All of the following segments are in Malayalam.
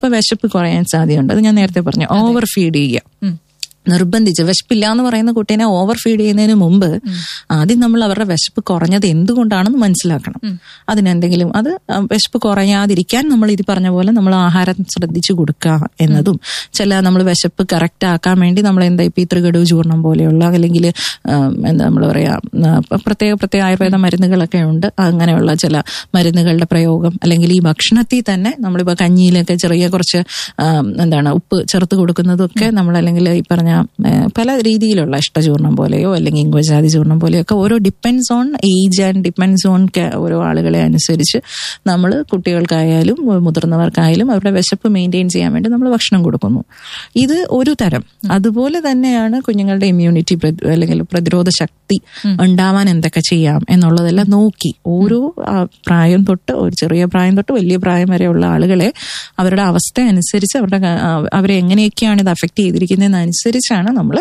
ഇപ്പൊ വിശപ്പ് കുറയാൻ സാധ്യതയുണ്ട് അത് ഞാൻ നേരത്തെ പറഞ്ഞു ഓവർ ഫീഡ് ചെയ്യുക നിർബന്ധിച്ച് വിശപ്പില്ല എന്ന് പറയുന്ന കുട്ടീനെ ഓവർ ഫീഡ് ചെയ്യുന്നതിന് മുമ്പ് ആദ്യം നമ്മൾ അവരുടെ വിശപ്പ് കുറഞ്ഞത് എന്തുകൊണ്ടാണെന്ന് മനസ്സിലാക്കണം അതിനെന്തെങ്കിലും അത് ആ, വിശപ്പ് കുറയാതിരിക്കാൻ നമ്മൾ ഇത് പറഞ്ഞ പോലെ നമ്മൾ ആഹാരം ശ്രദ്ധിച്ചു കൊടുക്കുക എന്നതും ചില നമ്മൾ വിശപ്പ് കറക്റ്റ് ആക്കാൻ വേണ്ടി നമ്മൾ എന്താ ഇപ്പൊ ഈ ത്രികടു ചൂർണം പോലെയുള്ള അല്ലെങ്കിൽ എന്താ നമ്മൾ പറയാ ആ, പ്രത്യേക പ്രത്യേക ആയുർവേദ മരുന്നുകളൊക്കെ ഉണ്ട് അങ്ങനെയുള്ള ചില മരുന്നുകളുടെ പ്രയോഗം അല്ലെങ്കിൽ ഈ ഭക്ഷണത്തിൽ തന്നെ നമ്മളിപ്പോ കഞ്ഞിയിലൊക്കെ ചെറിയ കുറച്ച് ആ, എന്താണ് ഉപ്പ് ചേർത്ത് കൊടുക്കുന്നതൊക്കെ നമ്മൾ അല്ലെങ്കിൽ ഈ പറഞ്ഞ ആ, പല രീതിയിലുള്ള ഇഷ്ടചൂർണം പോലെയോ അല്ലെങ്കിൽ ഇംഗ്വജാതി ചൂർണം പോലെയോ ഒക്കെ ഓരോ depends on age and depends on ഓരോ ആളുകളെ അനുസരിച്ച് നമ്മൾ കുട്ടികൾക്കായാലും മുതിർന്നവർക്കായാലും അവരുടെ വിശപ്പ് മെയിൻറ്റെയിൻ ചെയ്യാൻ വേണ്ടി നമ്മൾ ഭക്ഷണം കൊടുക്കുന്നു ഇത് ഒരു തരം അതുപോലെ തന്നെയാണ് കുഞ്ഞുങ്ങളുടെ ഇമ്മ്യൂണിറ്റി അല്ലെങ്കിൽ പ്രതിരോധ ശക്തി ഉണ്ടാവാൻ എന്തൊക്കെ ചെയ്യാം എന്നുള്ളതെല്ലാം നോക്കി ഓരോ ആ, പ്രായം തൊട്ട് ഒരു ചെറിയ പ്രായം തൊട്ട് വലിയ പ്രായം വരെയുള്ള ആളുകളെ അവരുടെ അവസ്ഥ അനുസരിച്ച് അവരുടെ ക- ആ, അവരെ എങ്ങനെയൊക്കെയാണ് ഇത് അഫക്റ്റ് ചെയ്തിരിക്കുന്നതെന്ന് അനുസരിച്ചാണ് നമ്മൾ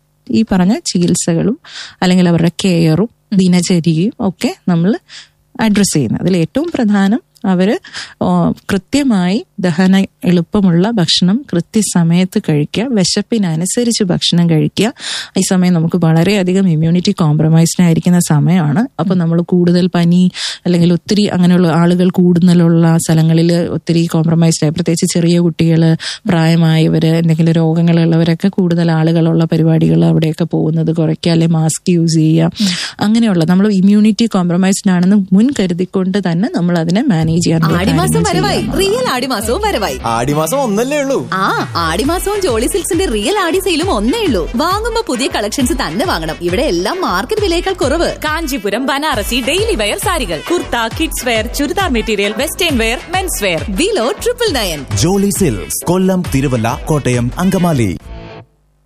ഈ പറഞ്ഞ ചികിത്സകളും അല്ലെങ്കിൽ അവരുടെ കെയറും ദിനചര്യയും ഒക്കെ നമ്മൾ അഡ്രസ്സ് ചെയ്യുന്നത് അതിൽ ഏറ്റവും പ്രധാനം അവര് ഓ, കൃത്യമായി ദഹന എളുപ്പമുള്ള ഭക്ഷണം കൃത്യസമയത്ത് കഴിക്കുക വിശപ്പിനനുസരിച്ച് ഭക്ഷണം കഴിക്കുക ഈ സമയം നമുക്ക് വളരെയധികം ഇമ്മ്യൂണിറ്റി കോംപ്രമൈസ്ഡ് ആയിരിക്കുന്ന സമയമാണ് അപ്പൊ നമ്മൾ കൂടുതൽ പനി അല്ലെങ്കിൽ ഒത്തിരി അങ്ങനെയുള്ള ആളുകൾ കൂടുതലുള്ള സ്ഥലങ്ങളിൽ ഒത്തിരി കോംപ്രമൈസ്ഡ് ആയി പ്രത്യേകിച്ച് ചെറിയ കുട്ടികൾ പ്രായമായവര് എന്തെങ്കിലും രോഗങ്ങളുള്ളവരൊക്കെ കൂടുതൽ ആളുകളുള്ള പരിപാടികൾ അവിടെയൊക്കെ പോകുന്നത് കുറയ്ക്കുക അല്ലെങ്കിൽ മാസ്ക് യൂസ് ചെയ്യുക അങ്ങനെയുള്ള നമ്മൾ ഇമ്മ്യൂണിറ്റി കോംപ്രമൈസ്ഡ് ആണെന്ന് മുൻ കരുതിക്കൊണ്ട് തന്നെ നമ്മൾ അതിനെ മാനേജ് ചെയ്യാനുള്ള ആടിമാസം കാര്യങ്ങൾ വരവായി റിയൽ ആടിമാസവും വരവായി ആടിമാസം ഒന്നല്ലേ ഉള്ളൂ ആ ആടിമാസവും ജോളി സിൽക്സിന്റെ റിയൽ ആടി സെയിലും ഒന്നേ ഉള്ളൂ വാങ്ങുമ്പോ പുതിയ കളക്ഷൻസ് തന്നെ വാങ്ങണം ഇവിടെ എല്ലാം മാർക്കറ്റ് വിലയേക്കാൾ കുറവ് കാഞ്ചീപുരം ബനാറസി ഡെയിലി വെയർ സാരികൾ kurta kids wear churidar material western wear men's wear below triple nine Jolly silks Kollam Thiruvalla Kottayam Angamaly